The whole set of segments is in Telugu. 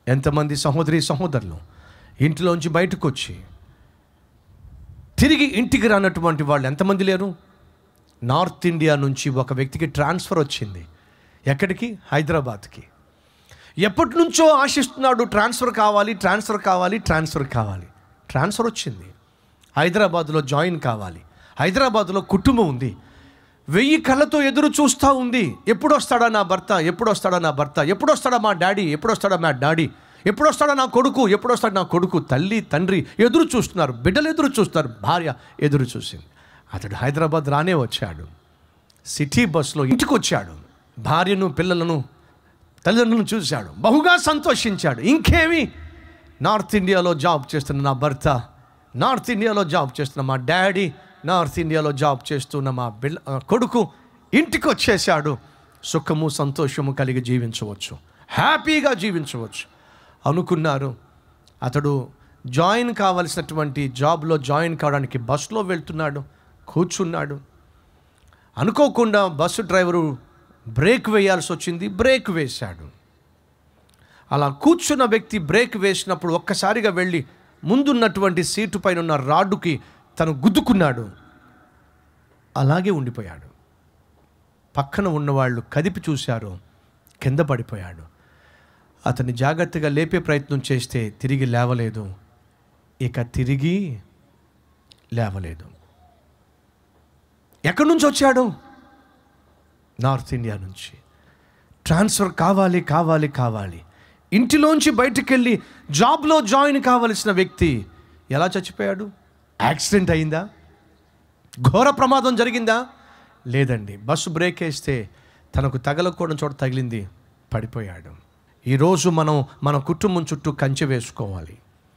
ఎంతమంది సహోదరి సహోదరులు ఇంటిలోంచి బయటకు వచ్చి తిరిగి ఇంటికి రానటువంటి వాళ్ళు ఎంతమంది లేరు నార్త్ ఇండియా నుంచి ఒక వ్యక్తికి ట్రాన్స్ఫర్ వచ్చింది ఎక్కడికి హైదరాబాద్కి ఎప్పటి నుంచో ఆశిస్తున్నాడు ట్రాన్స్ఫర్ కావాలి ట్రాన్స్ఫర్ కావాలి ట్రాన్స్ఫర్ కావాలి ట్రాన్స్ఫర్ వచ్చింది హైదరాబాద్లో జాయిన్ కావాలి హైదరాబాద్లో కుటుంబం ఉంది వెయ్యి కళ్ళతో ఎదురు చూస్తూ ఉంది ఎప్పుడు వస్తాడా నా భర్త ఎప్పుడు వస్తాడా నా భర్త ఎప్పుడు వస్తాడా మా డాడీ ఎప్పుడు వస్తాడా మా డాడీ ఎప్పుడు వస్తాడా నా కొడుకు ఎప్పుడు వస్తాడు నా కొడుకు తల్లి తండ్రి ఎదురు చూస్తున్నారు బిడ్డలు ఎదురు చూస్తున్నారు భార్య ఎదురు చూసింది అతడు హైదరాబాద్ రానే వచ్చాడు సిటీ బస్సులో ఇంటికి వచ్చాడు భార్యను పిల్లలను తల్లిదండ్రులను చూశాడు బహుగా సంతోషించాడు ఇంకేమి నార్త్ ఇండియాలో జాబ్ చేస్తున్న నా భర్త నార్త్ ఇండియాలో జాబ్ చేస్తున్న మా డాడీ నార్త్ ఇండియాలో జాబ్ చేస్తున్న మా బిల్ల ఆ, కొడుకు ఇంటికి వచ్చేసాడు సుఖము సంతోషము కలిగి జీవించవచ్చు హ్యాపీగా జీవించవచ్చు అనుకున్నారు అతడు జాయిన్ కావలసినటువంటి జాబ్లో జాయిన్ కావడానికి బస్సులో వెళ్తున్నాడు కూర్చున్నాడు అనుకోకుండా బస్సు డ్రైవరు బ్రేక్ వేయాల్సి వచ్చింది బ్రేక్ వేశాడు అలా కూర్చున్న వ్యక్తి బ్రేక్ వేసినప్పుడు ఒక్కసారిగా వెళ్ళి ముందున్నటువంటి సీటు పైన ఉన్న రాడ్డుకి తను గుద్దుకున్నాడు అలాగే ఉండిపోయాడు పక్కన ఉన్నవాళ్ళు కదిపి చూశారు కింద పడిపోయాడు అతన్ని జాగ్రత్తగా లేపే ప్రయత్నం చేస్తే తిరిగి లేవలేదు ఇక తిరిగి లేవలేదు ఎక్కడి నుంచి వచ్చాడు నార్త్ ఇండియా నుంచి ట్రాన్స్ఫర్ కావాలి కావాలి కావాలి ఇంటిలోంచి బయటికి వెళ్ళి జాబ్లో జాయిన్ కావలసిన వ్యక్తి ఎలా చచ్చిపోయాడు యాక్సిడెంట్ అయిందా ఘోర ప్రమాదం జరిగిందా లేదండి బస్సు బ్రేక్ వేస్తే తనకు తగలకూడని చోట తగిలింది పడిపోయాడు ఈరోజు మనం మన కుటుంబం చుట్టూ కంచె వేసుకోవాలి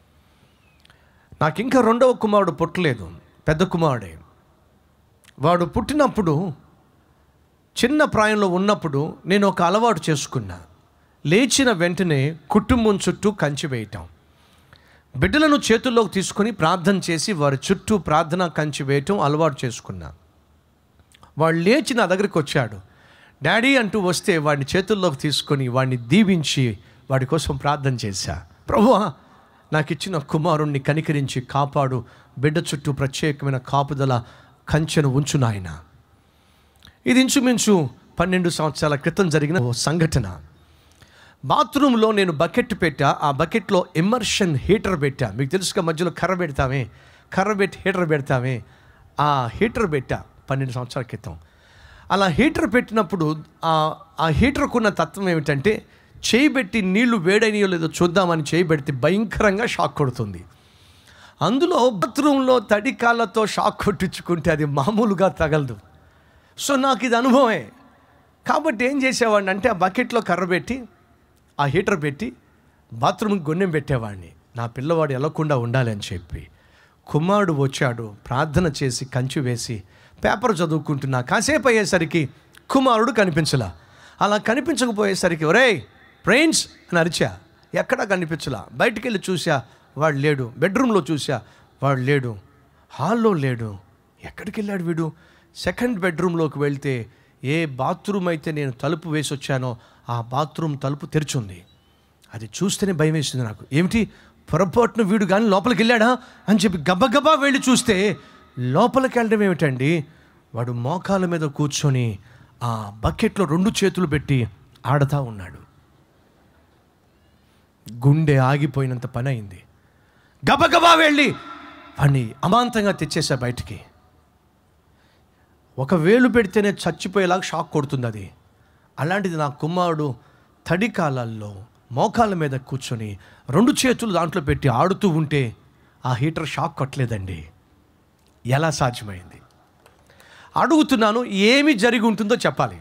నాకు ఇంకా రెండవ కుమారుడు పుట్టలేదు పెద్ద కుమారుడే వాడు పుట్టినప్పుడు చిన్న ప్రాయంలో ఉన్నప్పుడు నేను ఒక అలవాటు చేసుకున్నా లేచిన వెంటనే కుటుంబం చుట్టూ కంచి వేయటం బిడ్డలను చేతుల్లోకి తీసుకొని ప్రార్థన చేసి వారి చుట్టూ ప్రార్థన కంచి వేయటం అలవాటు చేసుకున్నా వాడు లేచి నా దగ్గరికి వచ్చాడు డాడీ అంటూ వస్తే వాడిని చేతుల్లోకి తీసుకొని వాడిని దీవించి వాడి కోసం ప్రార్థన చేశా ప్రభువా నాకు ఇచ్చిన కుమారుణ్ణి కనికరించి కాపాడు బిడ్డ చుట్టూ ప్రత్యేకమైన కాపుదల కంచెను ఉంచు నాయన ఇది ఇంచుమించు పన్నెండు సంవత్సరాల క్రితం జరిగిన ఓ సంఘటన బాత్రూంలో నేను బకెట్ పెట్టా ఆ బకెట్లో ఎమర్షన్ హీటర్ పెట్టా మీకు తెలుసుగా మధ్యలో కర్ర పెడతామే కర్ర పెట్టి హీటర్ పెడతామే ఆ హీటర్ పెట్టా పన్నెండు సంవత్సరాల క్రితం అలా హీటర్ పెట్టినప్పుడు ఆ ఆ హీటర్కున్న తత్వం ఏమిటంటే చేయి పెట్టి నీళ్లు వేడైనయో లేదో చూద్దామని చేయి పెడితే భయంకరంగా షాక్ కొడుతుంది అందులో బాత్రూంలో తడి కాళ్ళతో షాక్ కొట్టించుకుంటే అది మామూలుగా తగలదు సో నాకు ఇది అనుభవమే కాబట్టి ఏం చేసేవాడిని అంటే ఆ బకెట్లో కర్ర పెట్టి ఆ హీటర్ పెట్టి బాత్రూమ్కి గొన్నెం పెట్టేవాడిని నా పిల్లవాడు వెళ్ళకుండా ఉండాలి అని చెప్పి కుమారుడు వచ్చాడు ప్రార్థన చేసి కంచి వేసి పేపర్ చదువుకుంటున్నా కాసేపు అయ్యేసరికి కుమారుడు కనిపించలా అలా కనిపించకపోయేసరికి ఒరేయ్ ప్రెయిన్స్ అని అరిచా ఎక్కడా కనిపించలా బయటికి వెళ్ళి చూసా వాడు లేడు బెడ్రూమ్లో చూసా వాడు లేడు హాల్లో లేడు ఎక్కడికి వెళ్ళాడు వీడు సెకండ్ బెడ్రూమ్లోకి వెళ్తే ఏ బాత్రూమ్ అయితే నేను తలుపు వేసి వచ్చానో ఆ బాత్రూమ్ తలుపు తెరిచుంది అది చూస్తేనే భయం వేసింది నాకు ఏమిటి పొరపాటున వీడు కానీ లోపలికి వెళ్ళాడా అని చెప్పి గబగబా వెళ్ళి చూస్తే లోపలికి వెళ్ళడం ఏమిటండి వాడు మోకాల మీద కూర్చొని ఆ బకెట్లో రెండు చేతులు పెట్టి ఆడతా ఉన్నాడు గుండె ఆగిపోయినంత పని అయింది గబగబా వెళ్ళి వాడిని అమాంతంగా తెచ్చేసా బయటికి ఒక వేలు పెడితేనే చచ్చిపోయేలాగా షాక్ కొడుతుంది అది అలాంటిది నా కుమారుడు తడి కాలాల్లో మోకాళ్ళ మీద కూర్చొని రెండు చేతులు దాంట్లో పెట్టి ఆడుతూ ఉంటే ఆ హీటర్ షాక్ కొట్టలేదండి ఎలా సాధ్యమైంది అడుగుతున్నాను ఏమి జరిగి ఉంటుందో చెప్పాలి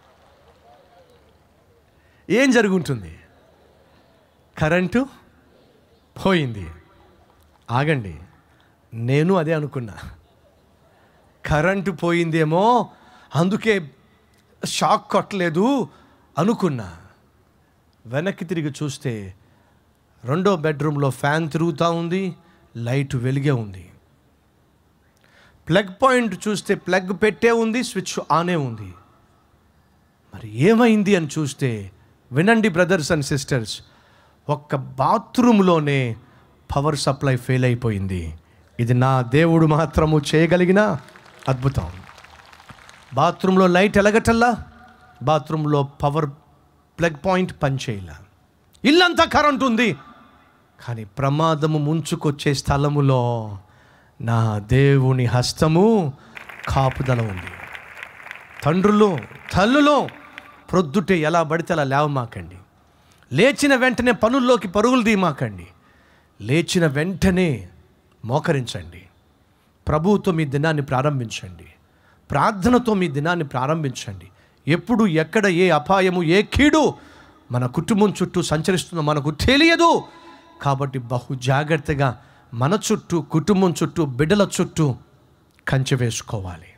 ఏం జరిగి ఉంటుంది కరెంటు పోయింది ఆగండి నేను అదే అనుకున్నా కరెంటు పోయిందేమో అందుకే షాక్ కొట్టలేదు అనుకున్నా వెనక్కి తిరిగి చూస్తే రెండో బెడ్రూమ్లో ఫ్యాన్ తిరుగుతూ ఉంది లైట్ వెలిగే ఉంది ప్లగ్ పాయింట్ చూస్తే ప్లగ్ పెట్టే ఉంది స్విచ్ ఆనే ఉంది మరి ఏమైంది అని చూస్తే వినండి బ్రదర్స్ అండ్ సిస్టర్స్ ఒక్క బాత్రూంలోనే పవర్ సప్లై ఫెయిల్ అయిపోయింది ఇది నా దేవుడు మాత్రము చేయగలిగిన అద్భుతం బాత్రూంలో లైట్ ఎలగటల్లా బాత్రూంలో పవర్ ప్లగ్ పాయింట్ పనిచేయాల ఇల్లంతా కరెంట్ ఉంది కానీ ప్రమాదము ముంచుకొచ్చే స్థలములో నా దేవుని హస్తము కాపుదల ఉంది తండ్రులు తల్లులు ప్రొద్దుటే ఎలా పడితే అలా లేవమాకండి లేచిన వెంటనే పనుల్లోకి పరుగులు తీయమాకండి లేచిన వెంటనే మోకరించండి ప్రభువుతో మీ దినాన్ని ప్రారంభించండి ప్రార్థనతో మీ దినాన్ని ప్రారంభించండి ఎప్పుడు ఎక్కడ ఏ అపాయము ఏ కీడు మన కుటుంబం చుట్టూ సంచరిస్తుందో మనకు తెలియదు కాబట్టి బహు జాగ్రత్తగా మన చుట్టూ కుటుంబం చుట్టూ బిడ్డల చుట్టూ కంచె వేసుకోవాలి